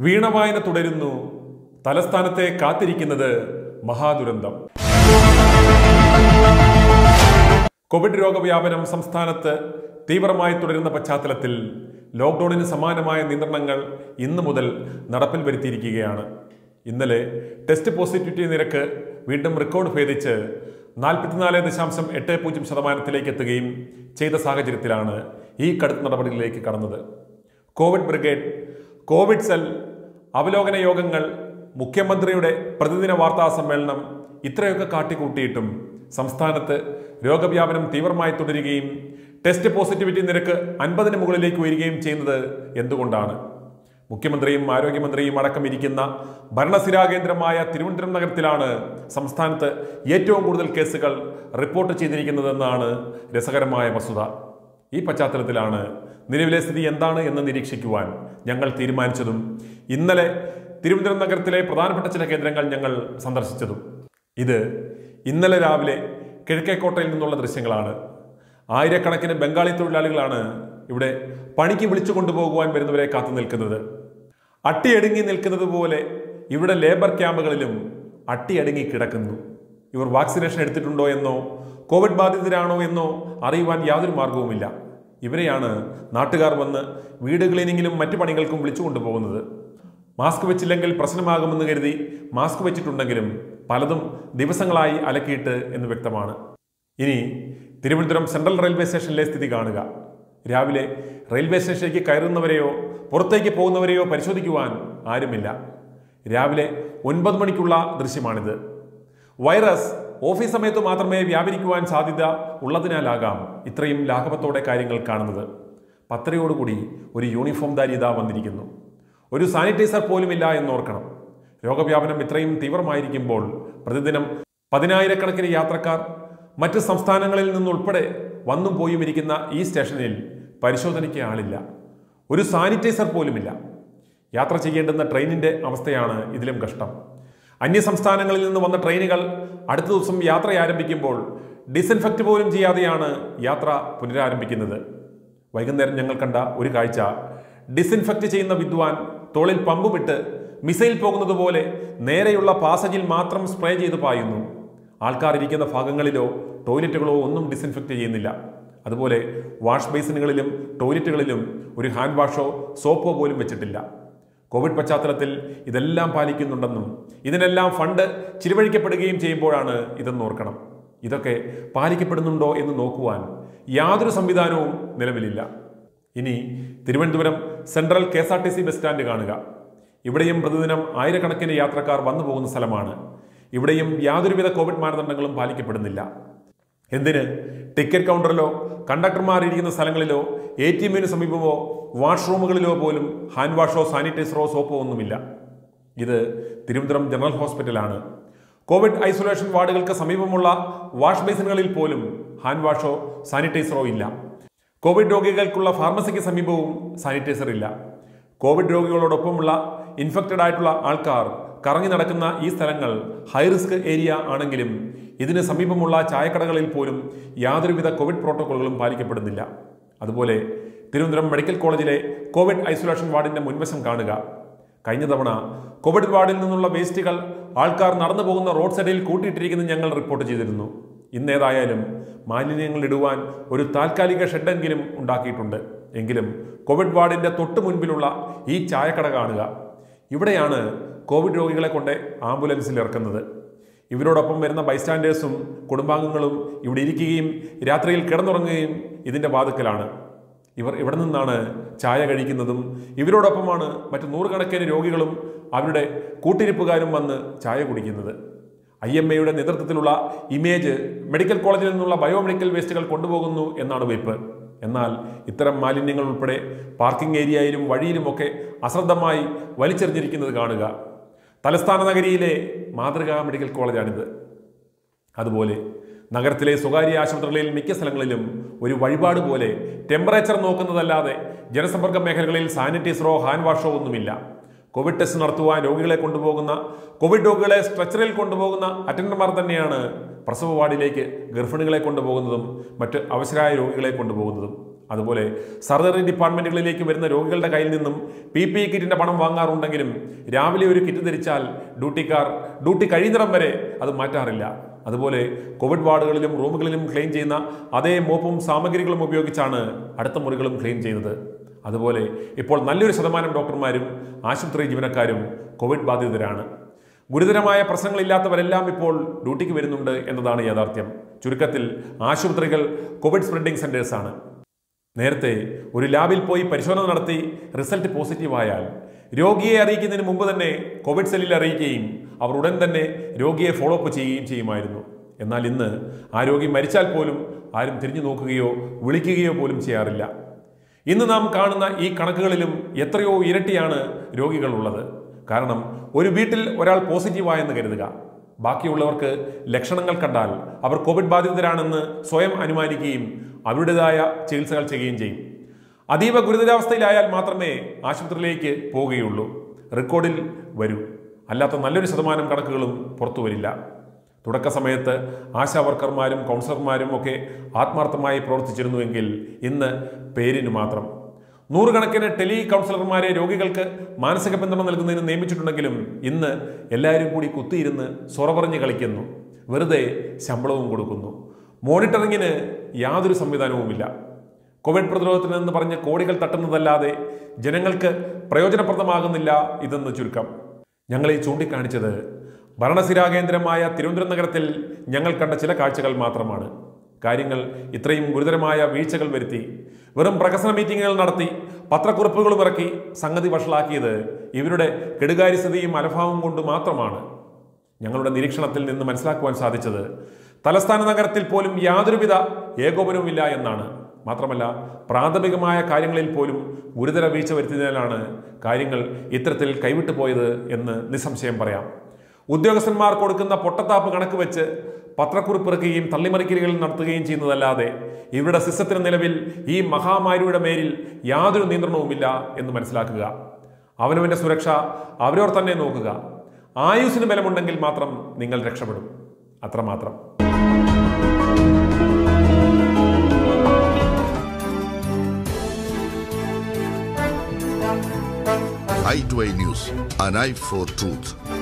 വീണവായന തുടരുന്നു തലസ്ഥാനത്തെ കാത്തിരിക്കുന്നത് മഹാദുരന്തം കോവിഡ് രോഗവ്യാപനം സംസ്ഥാനത്ത് തീവ്രമായി തുടരുന്ന പശ്ചാത്തലത്തിൽ ലോക്ക്ഡൌണിന് സമാനമായ നിയന്ത്രണങ്ങൾ ഇന്നു മുതൽ നടപ്പിൽ വരുത്തിയിരിക്കുകയാണ് ഇന്നലെ ടെസ്റ്റ് പോസിറ്റിവിറ്റി നിരക്ക് വീണ്ടും റെക്കോർഡ് ഭേദിച്ച് നാൽപ്പത്തിനാല് ദശാംശം എട്ട് പൂജ്യം ശതമാനത്തിലേക്ക് എത്തുകയും ചെയ്ത സാഹചര്യത്തിലാണ് ഈ കടുത്ത നടപടികളിലേക്ക് കടന്നത് കോവിഡ് ബ്രിഗേഡ് കോവിഡ് സെൽ അവലോകന യോഗങ്ങൾ മുഖ്യമന്ത്രിയുടെ പ്രതിദിന വാർത്താ സമ്മേളനം ഇത്രയൊക്കെ കാട്ടിക്കൂട്ടിയിട്ടും സംസ്ഥാനത്ത് രോഗവ്യാപനം തീവ്രമായി തുടരുകയും ടെസ്റ്റ് പോസിറ്റിവിറ്റി നിരക്ക് അൻപതിന് മുകളിലേക്ക് ഉയരുകയും ചെയ്യുന്നത് എന്തുകൊണ്ടാണ് മുഖ്യമന്ത്രിയും ആരോഗ്യമന്ത്രിയും അടക്കം ഇരിക്കുന്ന ഭരണസിരാ കേന്ദ്രമായ തിരുവനന്തപുരം നഗരത്തിലാണ് സംസ്ഥാനത്ത് ഏറ്റവും കൂടുതൽ കേസുകൾ റിപ്പോർട്ട് ചെയ്തിരിക്കുന്നതെന്നാണ് രസകരമായ വസ്തുത ഈ പശ്ചാത്തലത്തിലാണ് നിലവിലെ സ്ഥിതി എന്താണ് എന്ന് നിരീക്ഷിക്കുവാൻ ഞങ്ങൾ തീരുമാനിച്ചതും ഇന്നലെ തിരുവനന്തപുരം നഗരത്തിലെ പ്രധാനപ്പെട്ട ചില കേന്ദ്രങ്ങൾ ഞങ്ങൾ സന്ദർശിച്ചതും ഇത് ഇന്നലെ രാവിലെ കിഴക്കേക്കോട്ടയിൽ നിന്നുള്ള ദൃശ്യങ്ങളാണ് ആയിരക്കണക്കിന് ബംഗാളി തൊഴിലാളികളാണ് ഇവിടെ പണിക്ക് വിളിച്ചു കൊണ്ടുപോകുവാൻ വരുന്നവരെ കാത്തു നിൽക്കുന്നത് അട്ടിയടുങ്ങി നിൽക്കുന്നത് പോലെ ഇവിടെ ലേബർ ക്യാമ്പുകളിലും അട്ടിയടുങ്ങി കിടക്കുന്നു ഇവർ വാക്സിനേഷൻ എടുത്തിട്ടുണ്ടോ എന്നോ കോവിഡ് ബാധിതരാണോ എന്നോ അറിയുവാൻ യാതൊരു മാർഗവുമില്ല ഇവരെയാണ് നാട്ടുകാർ വന്ന് വീട് ക്ലീനിങ്ങിലും മറ്റു പണികൾക്കും വിളിച്ചു കൊണ്ടുപോകുന്നത് മാസ്ക് വെച്ചില്ലെങ്കിൽ പ്രശ്നമാകുമെന്ന് കരുതി മാസ്ക് വെച്ചിട്ടുണ്ടെങ്കിലും പലതും ദിവസങ്ങളായി അലക്കിയിട്ട് എന്ന് വ്യക്തമാണ് ഇനി തിരുവനന്തപുരം സെൻട്രൽ റെയിൽവേ സ്റ്റേഷനിലെ സ്ഥിതി കാണുക രാവിലെ റെയിൽവേ സ്റ്റേഷനിലേക്ക് കയറുന്നവരെയോ പുറത്തേക്ക് പോകുന്നവരെയോ പരിശോധിക്കുവാൻ ആരുമില്ല രാവിലെ ഒൻപത് മണിക്കുള്ള ദൃശ്യമാണിത് വൈറസ് ഓഫീസ് സമയത്ത് മാത്രമേ വ്യാപരിക്കുവാൻ സാധ്യത ഉള്ളതിനാലാകാം ഇത്രയും ലാഘവത്തോടെ കാര്യങ്ങൾ കാണുന്നത് പത്തരയോടുകൂടി ഒരു യൂണിഫോം ധാരി ഇതാ വന്നിരിക്കുന്നു ഒരു സാനിറ്റൈസർ പോലുമില്ല എന്നോർക്കണം രോഗവ്യാപനം ഇത്രയും തീവ്രമായിരിക്കുമ്പോൾ പ്രതിദിനം പതിനായിരക്കണക്കിന് യാത്രക്കാർ മറ്റ് സംസ്ഥാനങ്ങളിൽ നിന്നുൾപ്പെടെ വന്നും പോയും ഇരിക്കുന്ന ഈ സ്റ്റേഷനിൽ പരിശോധനയ്ക്ക് ആളില്ല ഒരു സാനിറ്റൈസർ പോലുമില്ല യാത്ര ചെയ്യേണ്ടുന്ന ട്രെയിനിന്റെ അവസ്ഥയാണ് ഇതിലും കഷ്ടം അന്യ സംസ്ഥാനങ്ങളിൽ നിന്ന് വന്ന ട്രെയിനുകൾ അടുത്ത ദിവസം യാത്ര ആരംഭിക്കുമ്പോൾ ഡിസിൻഫെക്റ്റ് പോലും ചെയ്യാതെയാണ് യാത്ര പുനരാരംഭിക്കുന്നത് വൈകുന്നേരം ഞങ്ങൾ കണ്ട ഒരു കാഴ്ച ഡിസിൻഫെക്റ്റ് ചെയ്യുന്ന വിദ്വാൻ തോളിൽ പമ്പുമിട്ട് മിസൈൽ പോകുന്നത് പോലെ നേരെയുള്ള പാസേജിൽ മാത്രം സ്പ്രേ ചെയ്ത് പായുന്നു ആൾക്കാർ ഇരിക്കുന്ന ഭാഗങ്ങളിലോ ടോയ്ലറ്റുകളോ ഒന്നും ഡിസിൻഫെക്റ്റ് ചെയ്യുന്നില്ല അതുപോലെ വാഷ് ബേസിനുകളിലും ടോയ്ലറ്റുകളിലും ഒരു ഹാൻഡ് വാഷോ സോപ്പോ പോലും വെച്ചിട്ടില്ല കോവിഡ് പശ്ചാത്തലത്തിൽ ഇതെല്ലാം പാലിക്കുന്നുണ്ടെന്നും ഇതിനെല്ലാം ഫണ്ട് ചിലവഴിക്കപ്പെടുകയും ചെയ്യുമ്പോഴാണ് ഇതെന്ന് ഓർക്കണം ഇതൊക്കെ പാലിക്കപ്പെടുന്നുണ്ടോ എന്ന് നോക്കുവാൻ യാതൊരു സംവിധാനവും നിലവിലില്ല ഇനി Thiruvananthapuram central K S R T C bus stand കാണുക ഇവിടെയും പ്രതിദിനം ആയിരക്കണക്കിന് യാത്രക്കാർ വന്നു പോകുന്ന സ്ഥലമാണ് ഇവിടെയും യാതൊരുവിധ കോവിഡ് മാനദണ്ഡങ്ങളും പാലിക്കപ്പെടുന്നില്ല എന്തിന് ടിക്കറ്റ് കൗണ്ടറിലോ കണ്ടക്ടർമാർ ഇരിക്കുന്ന സ്ഥലങ്ങളിലോ എ ടി എമ്മിന് സമീപമോ വാഷ്റൂമുകളിലോ പോലും ഹാൻഡ് വാഷോ സാനിറ്റൈസറോ സോപ്പോ ഒന്നുമില്ല ഇത് തിരുവനന്തപുരം ജനറൽ ഹോസ്പിറ്റലാണ് കോവിഡ് ഐസൊലേഷൻ വാർഡുകൾക്ക് സമീപമുള്ള വാഷ് ബേസിനുകളിൽ പോലും ഹാൻഡ് വാഷോ സാനിറ്റൈസറോ ഇല്ല കോവിഡ് രോഗികൾക്കുള്ള ഫാർമസിക്ക് സമീപവും സാനിറ്റൈസർ ഇല്ല കോവിഡ് രോഗികളോടൊപ്പമുള്ള ഇൻഫെക്റ്റഡ് ആയിട്ടുള്ള ആൾക്കാർ കറങ്ങി നടക്കുന്ന ഈ സ്ഥലങ്ങൾ ഹൈ റിസ്ക് ഏരിയ ആണെങ്കിലും ഇതിന് സമീപമുള്ള ചായക്കടകളിൽ പോലും യാതൊരുവിധ കോവിഡ് പ്രോട്ടോക്കോളുകളും പാലിക്കപ്പെടുന്നില്ല അതുപോലെ തിരുവനന്തപുരം മെഡിക്കൽ കോളേജിലെ കോവിഡ് ഐസൊലേഷൻ വാർഡിന്റെ മുൻവശം കാണുക കഴിഞ്ഞ തവണ കോവിഡ് വാർഡിൽ നിന്നുള്ള വേസ്റ്റുകൾ ആൾക്കാർ നടന്നു പോകുന്ന റോഡ് സൈഡിൽ കൂട്ടിയിട്ടിരിക്കുന്നത് ഞങ്ങൾ റിപ്പോർട്ട് ചെയ്തിരുന്നു ഇന്നേതായാലും മാലിന്യങ്ങൾ ഇടുവാൻ ഒരു താൽക്കാലിക ഷെഡെങ്കിലും ഉണ്ടാക്കിയിട്ടുണ്ട് എങ്കിലും കോവിഡ് വാർഡിന്റെ തൊട്ട് മുൻപിലുള്ള ഈ ചായക്കട കാണുക ഇവിടെയാണ് കോവിഡ് രോഗികളെ കൊണ്ട് ആംബുലൻസിൽ ഇറക്കുന്നത് ഇവരോടൊപ്പം വരുന്ന ബൈസ്റ്റാൻഡേഴ്സും കുടുംബാംഗങ്ങളും ഇവിടെ ഇരിക്കുകയും രാത്രിയിൽ കിടന്നുറങ്ങുകയും ഇതിന്റെ വാതുക്കലാണ് ഇവർ ഇവിടെ നിന്നാണ് ചായ കഴിക്കുന്നതും ഇവരോടൊപ്പമാണ് മറ്റു നൂറുകണക്കിന് രോഗികളും അവരുടെ കൂട്ടിരിപ്പുകാരും വന്ന് ചായ കുടിക്കുന്നത് ഐ എം എയുടെ നേതൃത്വത്തിലുള്ള ഇമേജ് മെഡിക്കൽ കോളേജിൽ നിന്നുള്ള ബയോമെഡിക്കൽ വേസ്റ്റുകൾ കൊണ്ടുപോകുന്നു എന്നാണ് വെയ്പ്പ് എന്നാൽ ഇത്തരം മാലിന്യങ്ങൾ ഉൾപ്പെടെ പാർക്കിംഗ് ഏരിയയിലും വഴിയിലുമൊക്കെ അശ്രദ്ധമായി വലിച്ചെറിഞ്ഞിരിക്കുന്നത് കാണുക തലസ്ഥാന നഗരിയിലെ മാതൃകാ മെഡിക്കൽ കോളേജാണിത് അതുപോലെ നഗരത്തിലെ സ്വകാര്യ ആശുപത്രികളിൽ മിക്ക സ്ഥലങ്ങളിലും ഒരു വഴിപാട് പോലെ ടെമ്പറേച്ചർ നോക്കുന്നതല്ലാതെ ജനസമ്പർക്ക മേഖലകളിൽ സാനിറ്റൈസറോ ഹാൻഡ് വാഷോ ഒന്നുമില്ല കോവിഡ് ടെസ്റ്റ് നടത്തുവാൻ രോഗികളെ കൊണ്ടുപോകുന്ന കോവിഡ് രോഗികളെ സ്ട്രെച്ചറിൽ കൊണ്ടുപോകുന്ന അറ്റൻഡർമാർ തന്നെയാണ് പ്രസവ വാർഡിലേക്ക് ഗർഭിണികളെ കൊണ്ടുപോകുന്നതും മറ്റ് അവശരായ രോഗികളെ കൊണ്ടുപോകുന്നതും അതുപോലെ സർജറി ഡിപ്പാർട്ട്മെന്റുകളിലേക്ക് വരുന്ന രോഗികളുടെ കയ്യിൽ നിന്നും പി പി കിറ്റിന്റെ പണം വാങ്ങാറുണ്ടെങ്കിലും രാവിലെ ഒരു കിറ്റ് ധരിച്ചാൽ ഡ്യൂട്ടിക്കാർ ഡ്യൂട്ടി കഴിയുന്നിടം വരെ അത് മാറ്റാറില്ല അതുപോലെ കോവിഡ് വാർഡുകളിലും റൂമുകളിലും ക്ലെയിം ചെയ്യുന്ന അതേ മോപ്പും സാമഗ്രികളും ഉപയോഗിച്ചാണ് അടുത്ത മുറികളും ക്ലെയിം ചെയ്യുന്നത് അതുപോലെ ഇപ്പോൾ നല്ലൊരു ശതമാനം ഡോക്ടർമാരും ആശുപത്രി ജീവനക്കാരും കോവിഡ് ബാധിതരാണ് ഗുരുതരമായ പ്രശ്നങ്ങളില്ലാത്തവരെല്ലാം ഇപ്പോൾ ഡ്യൂട്ടിക്ക് വരുന്നുണ്ട് എന്നതാണ് യാഥാർത്ഥ്യം ചുരുക്കത്തിൽ ആശുപത്രികൾ കോവിഡ് സ്പ്രെഡിംഗ് സെന്റേഴ്സാണ് നേരത്തെ ഒരു ലാബിൽ പോയി പരിശോധന നടത്തി റിസൾട്ട് പോസിറ്റീവായാൽ രോഗിയെ അറിയിക്കുന്നതിന് മുമ്പ് തന്നെ കോവിഡ് സെല്ലിൽ അറിയിക്കുകയും അവർ ഉടൻ തന്നെ രോഗിയെ ഫോളോ അപ്പ് ചെയ്യുകയും ചെയ്യുമായിരുന്നു എന്നാൽ ഇന്ന് ആ രോഗി മരിച്ചാൽ പോലും ആരും തിരിഞ്ഞു നോക്കുകയോ വിളിക്കുകയോ പോലും ചെയ്യാറില്ല ഇന്ന് നാം കാണുന്ന ഈ കണക്കുകളിലും എത്രയോ ഇരട്ടിയാണ് രോഗികളുള്ളത് കാരണം ഒരു വീട്ടിൽ ഒരാൾ പോസിറ്റീവായെന്ന് കരുതുക ബാക്കിയുള്ളവർക്ക് ലക്ഷണങ്ങൾ കണ്ടാൽ അവർ കോവിഡ് ബാധിതരാണെന്ന് സ്വയം അനുമാനിക്കുകയും അവരുടേതായ ചികിത്സകൾ ചെയ്യുകയും ചെയ്യും അതീവ ഗുരുതരാവസ്ഥയിലായാൽ മാത്രമേ ആശുപത്രിയിലേക്ക് പോവുകയുള്ളൂ റെക്കോർഡിൽ വരൂ അല്ലാത്ത നല്ലൊരു ശതമാനം കണക്കുകളും പുറത്തു വരില്ല തുടക്ക സമയത്ത് ആശാ വർക്കർമാരും കൗൺസിലർമാരും ഒക്കെ ആത്മാർത്ഥമായി പ്രവർത്തിച്ചിരുന്നുവെങ്കിൽ ഇന്ന് പേരിന് മാത്രം നൂറുകണക്കിന് ടെലി കൗൺസിലർമാരെ രോഗികൾക്ക് മാനസിക പിന്തുണ നൽകുന്നതിന് നിയമിച്ചിട്ടുണ്ടെങ്കിലും ഇന്ന് എല്ലാവരും കൂടി കുത്തിയിരുന്ന് സൊറ പറഞ്ഞ് കളിക്കുന്നു വെറുതെ ശമ്പളവും കൊടുക്കുന്നു മോണിറ്ററിങ്ങിന് യാതൊരു സംവിധാനവുമില്ല കോവിഡ് പ്രതിരോധത്തിന് എന്ന് പറഞ്ഞ് കോടികൾ തട്ടുന്നതല്ലാതെ ജനങ്ങൾക്ക് പ്രയോജനപ്രദമാകുന്നില്ല ഇതെന്ന് ചുരുക്കം ഞങ്ങളെ ചൂണ്ടിക്കാണിച്ചത് ഭരണസിരാ കേന്ദ്രമായ തിരുവനന്തപുരം നഗരത്തിൽ ഞങ്ങൾ കണ്ട ചില കാഴ്ചകൾ മാത്രമാണ് കാര്യങ്ങൾ ഇത്രയും ഗുരുതരമായ വീഴ്ചകൾ വരുത്തി വെറും പ്രകസന മീറ്റിങ്ങുകൾ നടത്തി പത്രക്കുറിപ്പുകളും ഇറക്കി സംഗതി വഷളാക്കിയത് ഇവരുടെ കെടുകാര്യസ്ഥതയും അലഭാവം കൊണ്ട് മാത്രമാണ് ഞങ്ങളുടെ നിരീക്ഷണത്തിൽ നിന്ന് മനസ്സിലാക്കുവാൻ സാധിച്ചത് തലസ്ഥാന നഗരത്തിൽ പോലും യാതൊരുവിധ ഏകോപനവുമില്ല എന്നാണ് മാത്രമല്ല പ്രാഥമികമായ കാര്യങ്ങളിൽ പോലും ഗുരുതര വീഴ്ച വരുത്തിയതിനാലാണ് കാര്യങ്ങൾ ഇത്തരത്തിൽ കൈവിട്ടു പോയത് എന്ന് നിസ്സംശയം പറയാം ഉദ്യോഗസ്ഥന്മാർ കൊടുക്കുന്ന പൊട്ടത്താപ്പ് കണക്ക് വെച്ച് പത്രക്കുറിപ്പിറക്കുകയും തള്ളിമറിക്കലുകൾ നടത്തുകയും ചെയ്യുന്നതല്ലാതെ ഇവരുടെ സിസ്റ്റത്തിന് നിലവിൽ ഈ മഹാമാരിയുടെ മേലിൽ യാതൊരു നിയന്ത്രണവുമില്ല എന്ന് മനസ്സിലാക്കുക അവനവന്റെ സുരക്ഷ അവരവർ തന്നെ നോക്കുക ആയുസിന് ബലമുണ്ടെങ്കിൽ മാത്രം നിങ്ങൾ രക്ഷപ്പെടും അത്രമാത്രം i2i News, an eye for truth.